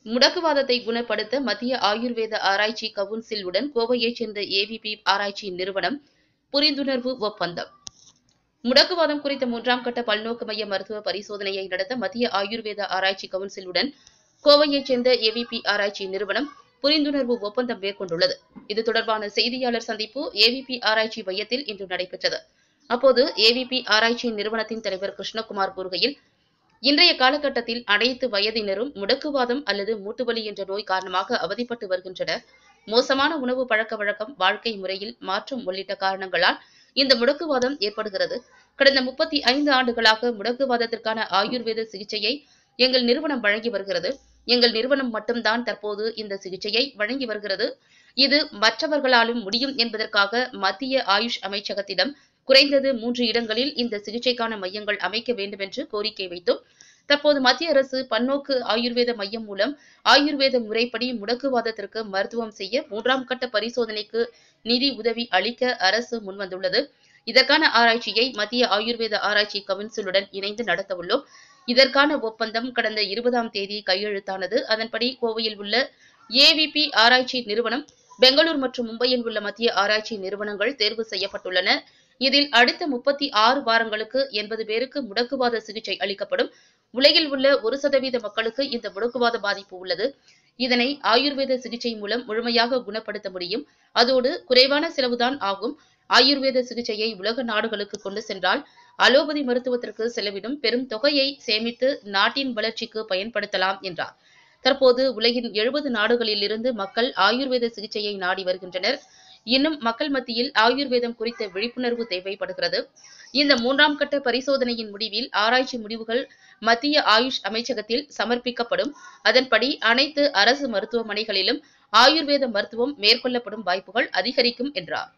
முடக்குவாதத்தை குணப்படுத்த மத்திய ஆயுர்வேத ஆராய்ச்சி கவுன்சிலுடன் கோவையைச் சேர்ந்த ஏவிபி ஆராய்ச்சி நிறுவனம் புரிந்துணர்வு ஒப்பந்தம் முடக்குவாதம் குறித்த மூன்றாம் கட்ட பல்நோக்கு மைய மருத்துவ பரிசோதனையை நடத்த மத்திய ஆயுர்வேத ஆராய்ச்சி கவுன்சிலுடன் கோவையைச் சேர்ந்த ஏவிபி ஆராய்ச்சி நிறுவனம் புரிந்துணர்வு ஒப்பந்தம் மேற்கொண்டுள்ளது இது தொடர்பான செய்தியாளர் சந்திப்பு ஏவிபி ஆராய்ச்சி மையத்தில் இன்று நடைபெற்றது அப்போது ஏவிபி ஆராய்ச்சி நிறுவனத்தின் தலைவர் கிருஷ்ணகுமார் கூறுகையில் இன்றைய காலகட்டத்தில் அனைத்து வயதினரும் முடக்குவாதம் அல்லது மூட்டுவலி என்ற நோய் காரணமாக அவதிப்பட்டு வருகின்றனர் மோசமான உணவு பழக்க வழக்கம் வாழ்க்கை முறையில் மாற்றம் உள்ளிட்ட காரணங்களால் இந்த முடக்குவாதம் ஏற்படுகிறது கடந்த முப்பத்தி ஐந்து ஆண்டுகளாக முடக்குவாதத்திற்கான ஆயுர்வேத சிகிச்சையை எங்கள் நிறுவனம் வழங்கி வருகிறது எங்கள் நிறுவனம் மட்டும்தான் தற்போது இந்த சிகிச்சையை வழங்கி வருகிறது இது மற்றவர்களாலும் முடியும் என்பதற்காக மத்திய ஆயுஷ் அமைச்சகத்திடம் குறைந்தது மூன்று இடங்களில் இந்த சிகிச்சைக்கான மையங்கள் அமைக்க வேண்டும் என்று கோரிக்கை வைத்தோம் தற்போது மத்திய அரசு பன்னோக்கு ஆயுர்வேத மையம் மூலம் ஆயுர்வேத முறைப்படி முடக்குவாதத்திற்கு மருத்துவம் செய்ய மூன்றாம் கட்ட பரிசோதனைக்கு நிதி உதவி அளிக்க அரசு முன்வந்துள்ளது இதற்கான ஆராய்ச்சியை மத்திய ஆயுர்வேத ஆராய்ச்சி கவுன்சிலுடன் இணைந்து நடத்த உள்ளோம் இதற்கான ஒப்பந்தம் கடந்த இருபதாம் தேதி கையெழுத்தானது அதன்படி கோவையில் உள்ள ஏவிபி ஆராய்ச்சி நிறுவனம் பெங்களூர் மற்றும் மும்பையில் உள்ள மத்திய ஆராய்ச்சி நிறுவனங்கள் தேர்வு செய்யப்பட்டுள்ளன இதில் அடுத்த முப்பத்தி ஆறு வாரங்களுக்கு எண்பது பேருக்கு முடக்குவாத சிகிச்சை அளிக்கப்படும் உலகில் உள்ள ஒரு சதவீத மக்களுக்கு இந்த முடக்குவாத பாதிப்பு உள்ளது இதனை ஆயுர்வேத சிகிச்சை மூலம் முழுமையாக குணப்படுத்த முடியும் அதோடு குறைவான செலவுதான் ஆகும் ஆயுர்வேத சிகிச்சையை உலக நாடுகளுக்கு கொண்டு சென்றால் அலோபதி மருத்துவத்திற்கு செலவிடும் பெரும் தொகையை சேமித்து நாட்டின் வளர்ச்சிக்கு பயன்படுத்தலாம் என்றார் தற்போது உலகின் எழுபது நாடுகளிலிருந்து மக்கள் ஆயுர்வேத சிகிச்சையை நாடி வருகின்றனர் இன்னும் மக்கள் மத்தியில் ஆயுர்வேதம் குறித்த விழிப்புணர்வு தேவைப்படுகிறது இந்த மூன்றாம் கட்ட பரிசோதனையின் முடிவில் ஆராய்ச்சி முடிவுகள் மத்திய ஆயுஷ் அமைச்சகத்தில் சமர்ப்பிக்கப்படும் அதன்படி அனைத்து அரசு மருத்துவமனைகளிலும் ஆயுர்வேத மருத்துவம் மேற்கொள்ளப்படும் வாய்ப்புகள் அதிகரிக்கும் என்றார்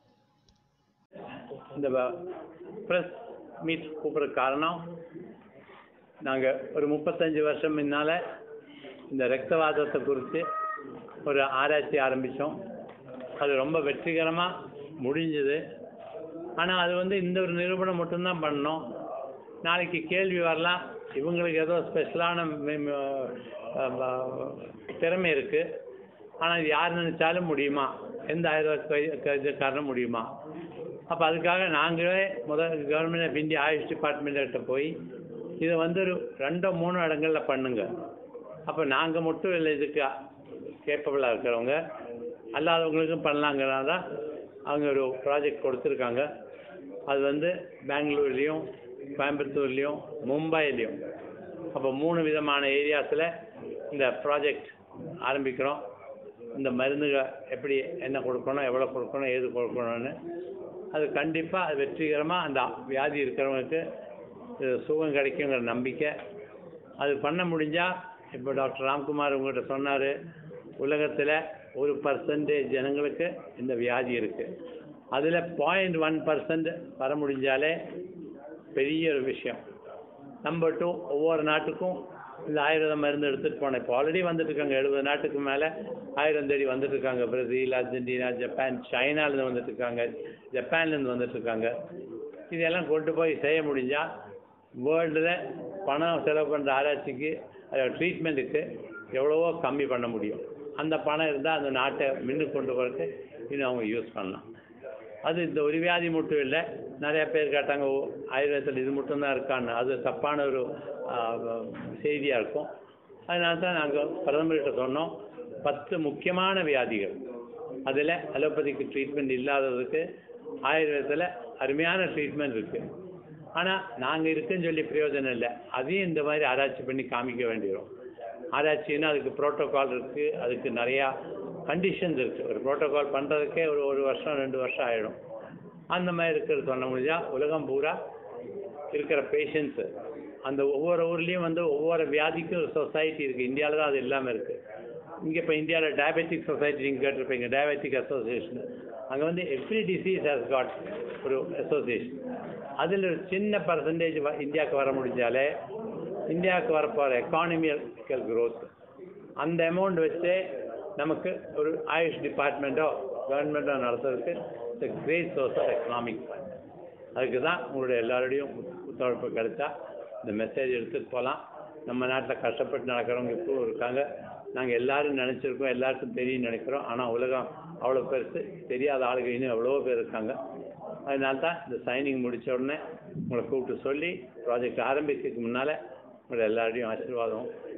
இந்த ப்ரெஸ் மீட் கூப்பிட்ற காரணம் நாங்கள் ஒரு முப்பத்தஞ்சு வருஷம் முன்னால் இந்த ரத்தவாதத்தை குறித்து ஒரு ஆராய்ச்சி ஆரம்பித்தோம் அது ரொம்ப வெற்றிகரமாக முடிஞ்சது ஆனால் அது வந்து இந்த ஒரு நிரூபணம் மட்டும்தான் பண்ணோம் நாளைக்கு கேள்வி வரலாம் இவங்களுக்கு ஏதோ ஸ்பெஷலான திறமை இருக்குது ஆனால் இது யார் நினச்சாலும் முடியுமா எந்த ஆயுர்வேதக்காரனும் முடியுமா அப்போ அதுக்காக நாங்களே முதல் கவர்மெண்ட் ஆஃப் இந்தியா ஆயுஷ் டிபார்ட்மெண்ட்கிட்ட போய் இதை வந்து ஒரு ரெண்டோ மூணு இடங்களில் பண்ணுங்க அப்போ நாங்கள் மட்டும் இல்லை இதுக்கு கேப்பபிளாக இருக்கிறவங்க அல்லாதவங்களுக்கும் பண்ணலாங்கிறனால தான் அவங்க ஒரு ப்ராஜெக்ட் கொடுத்துருக்காங்க அது வந்து பெங்களூர்லேயும் கோயம்புத்தூர்லேயும் மும்பைலேயும் அப்போ மூணு விதமான ஏரியாஸில் இந்த ப்ராஜெக்ட் ஆரம்பிக்கிறோம் இந்த மருந்துகள் எப்படி என்ன கொடுக்கணும் எவ்வளோ கொடுக்கணும் ஏது கொடுக்கணும்னு அது கண்டிப்பாக அது வெற்றிகரமாக அந்த வியாதி இருக்கிறவங்களுக்கு சுகம் கிடைக்குங்கிற நம்பிக்கை அது பண்ண முடிஞ்சால் இப்போ டாக்டர் ராம்குமார் உங்கள்கிட்ட சொன்னார் உலகத்தில் ஒரு பர்சன்டேஜ் ஜனங்களுக்கு இந்த வியாதி இருக்குது அதில் பாயிண்ட் ஒன் பர்சன்ட் வர முடிஞ்சாலே பெரிய ஒரு விஷயம் நம்பர் டூ ஒவ்வொரு நாட்டுக்கும் இந்த ஆயுர்வேத மருந்து எடுத்துகிட்டு போனேன் இப்போ ஆல்ரெடி வந்துட்டு இருக்காங்க எழுபது நாட்டுக்கு மேலே ஆயிரம் தேடி வந்துட்டு இருக்காங்க பிரேசில் அர்ஜென்டினா ஜப்பான் சைனாலேருந்து வந்துட்டு இருக்காங்க ஜப்பான்லேருந்து வந்துட்டு இருக்காங்க இதெல்லாம் கொண்டு போய் செய்ய முடிஞ்சால் வேர்ல்டில் பணம் செலவு பண்ணுற ஆராய்ச்சிக்கு ட்ரீட்மெண்ட்டுக்கு எவ்வளவோ கம்மி பண்ண முடியும் அந்த பணம் இருந்தால் அந்த நாட்டை மின்னு கொண்டு போகிறதுக்கு இன்னும் அவங்க யூஸ் பண்ணலாம் அது இந்த ஒரு வியாதி மட்டும் இல்லை நிறையா பேர் கேட்டாங்க ஓ ஆயுர்வேதத்தில் இது மட்டும்தான் இருக்கான்னு அது தப்பான ஒரு செய்தியாக இருக்கும் அதனால தான் நாங்கள் பிரதமர்கிட்ட சொன்னோம் பத்து முக்கியமான வியாதிகள் அதில் அலோபதிக்கு ட்ரீட்மெண்ட் இல்லாததுக்கு ஆயுர்வேதத்தில் அருமையான ட்ரீட்மெண்ட் இருக்குது ஆனால் நாங்கள் இருக்குன்னு சொல்லி பிரயோஜனம் இல்லை அதையும் இந்த மாதிரி ஆராய்ச்சி பண்ணி காமிக்க வேண்டியரும் ஆராய்ச்சின்னா அதுக்கு ப்ரோட்டோகால் இருக்குது அதுக்கு நிறையா கண்டிஷன்ஸ் இருக்குது ஒரு ப்ரோட்டோகால் பண்ணுறதுக்கே ஒரு ஒரு வருஷம் ரெண்டு வருஷம் ஆகிடும் அந்த மாதிரி இருக்கிறது சொன்ன முடிஞ்சால் உலகம் பூரா இருக்கிற பேஷண்ட்ஸு அந்த ஒவ்வொரு ஊர்லேயும் வந்து ஒவ்வொரு வியாதிக்கும் ஒரு சொசைட்டி இருக்குது இந்தியாவில் தான் அது இல்லாமல் இருக்குது இங்கே இப்போ இந்தியாவில் டயபெட்டிக் சொசைட்டி நீங்கள் கேட்டிருப்பீங்க டயபெட்டிக் அசோசியேஷன் அங்கே வந்து எவ்ரி டிசீஸ் ஹேஸ் காட் ஒரு அசோசியேஷன் அதில் ஒரு சின்ன பர்சன்டேஜ் இந்தியாவுக்கு வர முடிஞ்சாலே இந்தியாவுக்கு வரப்போகிற எக்கானமிக்கல் க்ரோத் அந்த அமௌண்ட் வச்சு நமக்கு ஒரு ஆயுஷ் டிபார்ட்மெண்ட்டோ கவர்மெண்ட்டோ நடத்துறதுக்கு it's great source of economic fund அதுக்கு தான் உங்களுடைய எல்லாரோடையும் ஒத்துழைப்பு கிடைச்சா இந்த மெசேஜ் எடுத்துகிட்டு போகலாம் நம்ம நாட்டில் கஷ்டப்பட்டு நடக்கிறவங்க இப்பவும் இருக்காங்க நாங்கள் எல்லாரும் நினச்சிருக்கோம் எல்லாருக்கும் தெரியும் நினைக்கிறோம் ஆனால் உலகம் அவ்வளோ பெருசு தெரியாத ஆளுங்க இன்னும் எவ்வளோ பேர் இருக்காங்க அதனால தான் இந்த சைனிங் முடித்த உடனே உங்களை கூப்பிட்டு சொல்லி ப்ராஜெக்ட் ஆரம்பிக்கிறதுக்கு முன்னால் உங்களை எல்லாரையும் ஆசீர்வாதம்